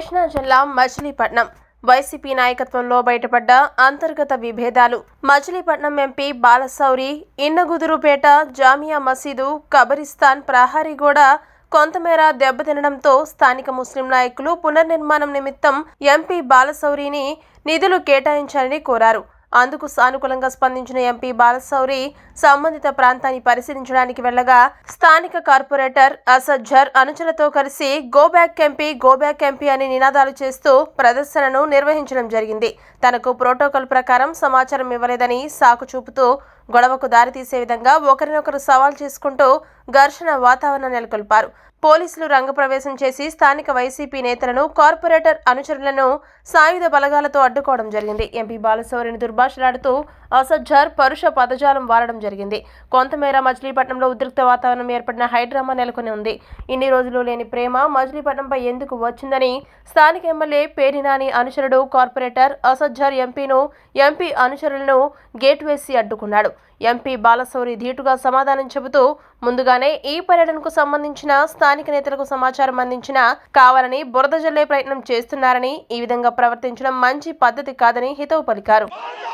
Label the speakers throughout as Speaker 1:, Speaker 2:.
Speaker 1: కృష్ణా జిల్లా మచిలీపట్నం వైసీపీ నాయకత్వంలో బయటపడ్డ అంతర్గత విభేదాలు మచిలీపట్నం ఎంపీ బాలశౌరి ఇన్నగుదురుపేట జామియా మసీదు కబరిస్తాన్ ప్రహారీగూడ కొంతమేర దెబ్బతినడంతో స్థానిక ముస్లిం నాయకులు పునర్నిర్మాణం నిమిత్తం ఎంపీ బాలశౌరిని నిధులు కేటాయించాలని కోరారు అందుకు సానుకూలంగా స్పందించిన ఎంపీ బాలశౌరి సంబంధిత ప్రాంతాన్ని పరిశీలించడానికి వెళ్లగా స్థానిక కార్పొరేటర్ అసజ్జర్ అనుచరులతో కలిసి go back MP go back MP అని నినాదాలు చేస్తూ ప్రదర్శనను నిర్వహించడం జరిగింది తనకు ప్రోటోకాల్ ప్రకారం సమాచారం ఇవ్వలేదని సాకు చూపుతూ గొడవకు దారితీసే విధంగా ఒకరినొకరు సవాల్ చేసుకుంటూ ఘర్షణ వాతావరణం నెలకొల్పారు పోలీసులు రంగప్రవేశం చేసి స్థానిక వైసీపీ నేతలను కార్పొరేటర్ అనుచరులను సాయుధ బలగాలతో అడ్డుకోవడం జరిగింది ఎంపీ బాలశౌరిని దుర్భాషలాడుతూ అసజ్జర్ పరుష పదజాలం వాడడం జరిగింది కొంతమేర మచిలీపట్నంలో ఉద్రిక్త వాతావరణం ఏర్పడిన హైడ్రామా నెలకొని ఉంది ఇన్ని రోజులు లేని ప్రేమ మచిలీపట్నంపై ఎందుకు వచ్చిందని స్థానిక ఎమ్మెల్యే పేరినాని అనుచరుడు కార్పొరేటర్ అసజ్జర్ ఎంపీను ఎంపీ అనుచరులను గేట్ వేసి అడ్డుకున్నాడు ఎంపీ బాలశౌరి ధీటుగా సమాధానం చెబుతూ ముందుగానే ఈ పర్యటనకు సంబంధించిన స్థానిక నేతలకు సమాచారం అందించిన కావాలని బురద జల్లే ప్రయత్నం చేస్తున్నారని ఈ విధంగా ప్రవర్తించడం మంచి పద్ధతి కాదని హితవు పలికారు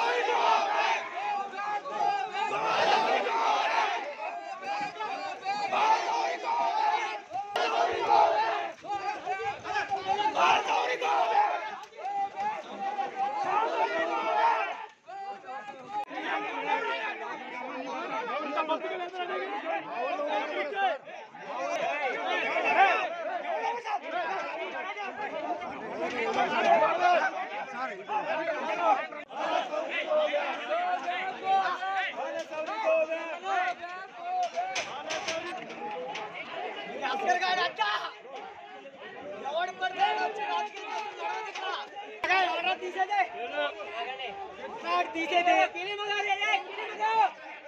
Speaker 2: అస్కర్ గారు అక్క ఎవడు పడతాడు వచ్చి రాజకీయ ఎవరా తీసేదే ఎవరు తీసేదే కిలిమ గారు ఏ కిలిమ గారు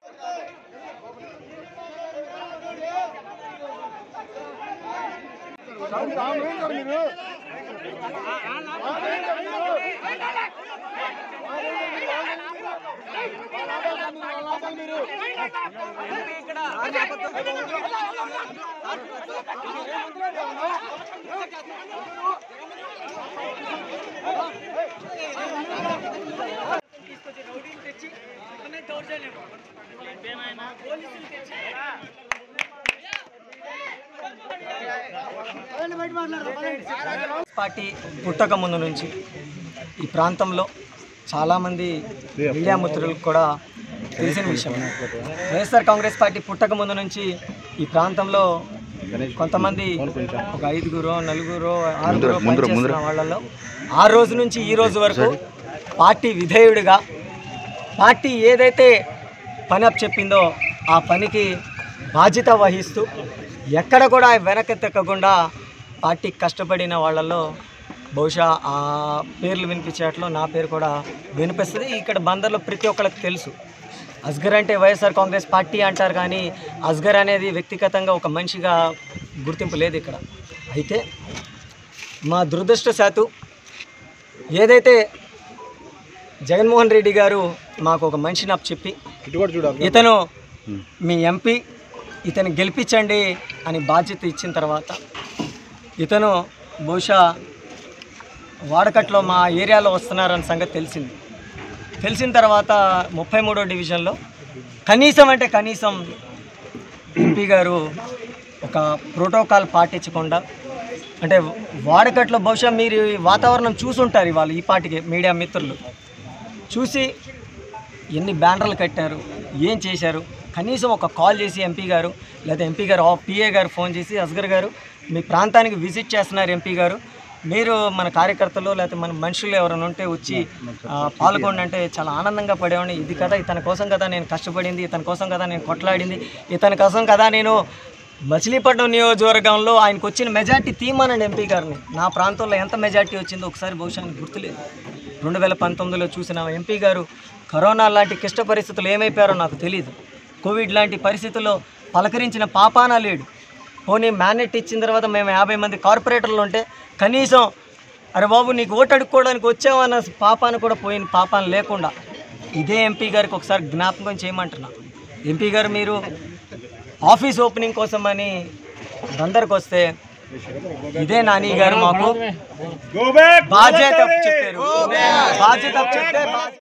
Speaker 2: తీసుకొచ్చి రౌడీని తెచ్చి అన్నది దౌర్జన్యం పోలీసులు తెచ్చి
Speaker 3: పార్టీ పుట్టక ముందు నుంచి ఈ ప్రాంతంలో చాలామంది మీడియా మిత్రులకు కూడా తెలిసిన విషయం వైఎస్ఆర్ కాంగ్రెస్ పార్టీ పుట్టక ముందు నుంచి ఈ ప్రాంతంలో కొంతమంది ఒక ఐదుగురు నలుగురు ఆరుగురు పనిచేస్తున్న వాళ్ళలో ఆ రోజు నుంచి ఈ రోజు వరకు పార్టీ విధేయుడిగా పార్టీ ఏదైతే పని అప్ చెప్పిందో ఆ పనికి బాధ్యత వహిస్తూ ఎక్కడ కూడా వెనక్కి తెక్కకుండా పార్టీ కష్టపడిన వాళ్ళల్లో బహుశా ఆ పేర్లు వినిపించేట్లో నా పేరు కూడా వినిపిస్తుంది ఇక్కడ బందర్లో ప్రతి ఒక్కరికి తెలుసు అస్గర్ అంటే వైఎస్ఆర్ కాంగ్రెస్ పార్టీ అంటారు కానీ అస్గర్ అనేది వ్యక్తిగతంగా ఒక మనిషిగా గుర్తింపు లేదు ఇక్కడ అయితే మా దురదృష్టశాత్తు ఏదైతే జగన్మోహన్ రెడ్డి గారు మాకు ఒక మనిషిని అప్ చెప్పి ఇతను మీ ఎంపీ ఇతను గెలిపించండి అని బాధ్యత ఇచ్చిన తర్వాత ఇతను బహుశా వాడకట్లో మా ఏరియాలో వస్తున్నారన్న సంగతి తెలిసింది తెలిసిన తర్వాత ముప్పై మూడో డివిజన్లో కనీసం అంటే కనీసం ఎంపీ గారు ఒక ప్రోటోకాల్ పాటించకుండా అంటే వాడకట్లో బహుశా మీరు ఈ వాతావరణం చూసుంటారు ఇవాళ ఈ పాటికి మీడియా మిత్రులు చూసి ఎన్ని బ్యానర్లు కట్టారు ఏం చేశారు కనీసం ఒక కాల్ చేసి ఎంపీ గారు లేదా ఎంపీ గారు పిఏ గారు ఫోన్ చేసి అస్గర్ గారు మీ ప్రాంతానికి విజిట్ చేస్తున్నారు ఎంపీ గారు మీరు మన కార్యకర్తలు లేకపోతే మన మనుషులు ఎవరైనా ఉంటే వచ్చి ఆ, పాల్గొండి అంటే చాలా ఆనందంగా పడేవాడిని ఇది కదా ఇతని కోసం కదా నేను కష్టపడింది ఇతని కోసం కదా నేను కొట్లాడింది ఇతని కోసం కదా నేను మచిలీపట్నం నియోజకవర్గంలో ఆయనకు వచ్చిన మెజార్టీ తీమానండి ఎంపీ గారిని నా ప్రాంతంలో ఎంత మెజార్టీ వచ్చిందో ఒకసారి బహుశా ఆయనకు గుర్తులేదు రెండు వేల పంతొమ్మిదిలో చూసిన ఎంపీ గారు కరోనా లాంటి క్లిష్ట పరిస్థితులు ఏమైపోయారో నాకు తెలియదు కోవిడ్ లాంటి పరిస్థితుల్లో పలకరించిన పాపాన లేడు పోనీ మ్యానెట్ ఇచ్చిన తర్వాత మేము యాభై మంది కార్పొరేటర్లు ఉంటే కనీసం అరే బాబు నీకు ఓటు అడుక్కోవడానికి వచ్చామన్న పాపాన కూడా పోయిన పాపాన లేకుండా ఇదే ఎంపీ గారికి ఒకసారి జ్ఞాపకం చేయమంటున్నా ఎంపీ గారు మీరు ఆఫీస్ ఓపెనింగ్ కోసం అని బందర్కి వస్తే ఇదే నాని గారు మాకు బాధ్యత చెప్పారు బాధ్యత చెప్తే బా-